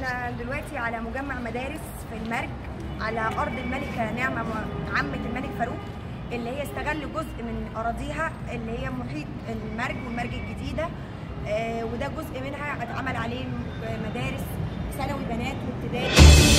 احنا دلوقتي على مجمع مدارس في المرج على ارض الملكه نعمه م- عمه الملك فاروق اللي هي استغل جزء من اراضيها اللي هي محيط المرج والمرج الجديده آه، وده جزء منها اتعمل عليه م- مدارس ثانوي بنات وابتدائي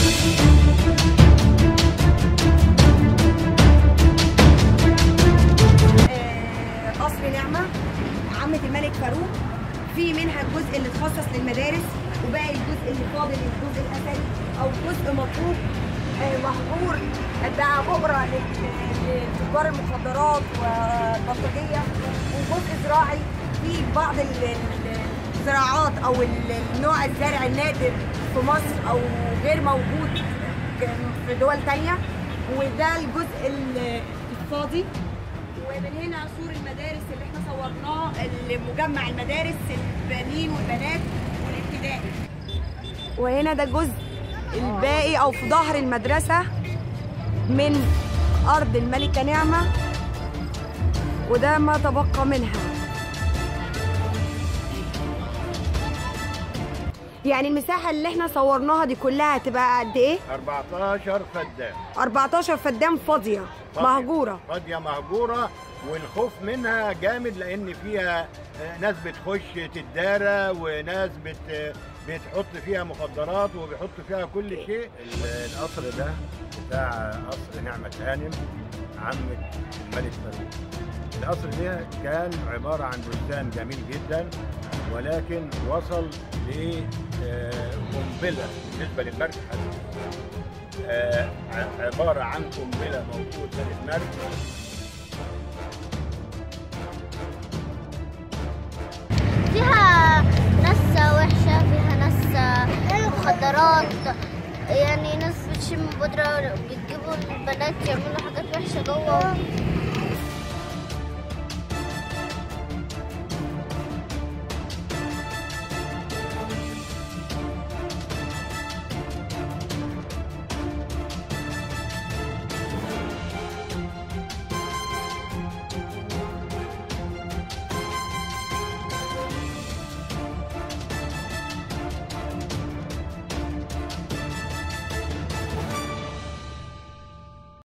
آه، قصر نعمه عمه الملك فاروق في منها الجزء اللي اتخصص للمدارس وباقي الجزء اللي فاضل الجزء الاثري او جزء مطلوب آه، مهجور بقى مهرة لل- لتجار المخدرات والبلطجية وجزء زراعي في بعض ال- ال- الزراعات او ال- النوع الزرع النادر في مصر او غير موجود في دول تانية وده الجزء ال- الفاضي ومن هنا سور المدارس اللي احنا صورناه مجمع المدارس البنين والبنات والابتدائي وهنا ده الجزء الباقي او في ظهر المدرسه من ارض الملكه نعمه وده ما تبقى منها يعني المساحه اللي احنا صورناها دي كلها هتبقى قد ايه 14 فدان 14 فدان فاضيه فاضية. مهجوره فاضيه مهجوره والخوف منها جامد لان فيها آه، ناس بتخش تدارى وناس بت بتحط فيها مخدرات وبيحط فيها كل شيء ال- القصر ده بتاع قصر نعمة هانم عمة الملك فاروق القصر ده كان عبارة عن بستان جميل جدا ولكن وصل لقنبلة بالنسبة للمركز آه، ع- عبارة عن قنبلة موجودة في المركز فيها ناس وحشة فيها ناس مخدرات يعني ناس بتشم بودرة بيجيبوا البنات يعملوا حاجات وحشة جوه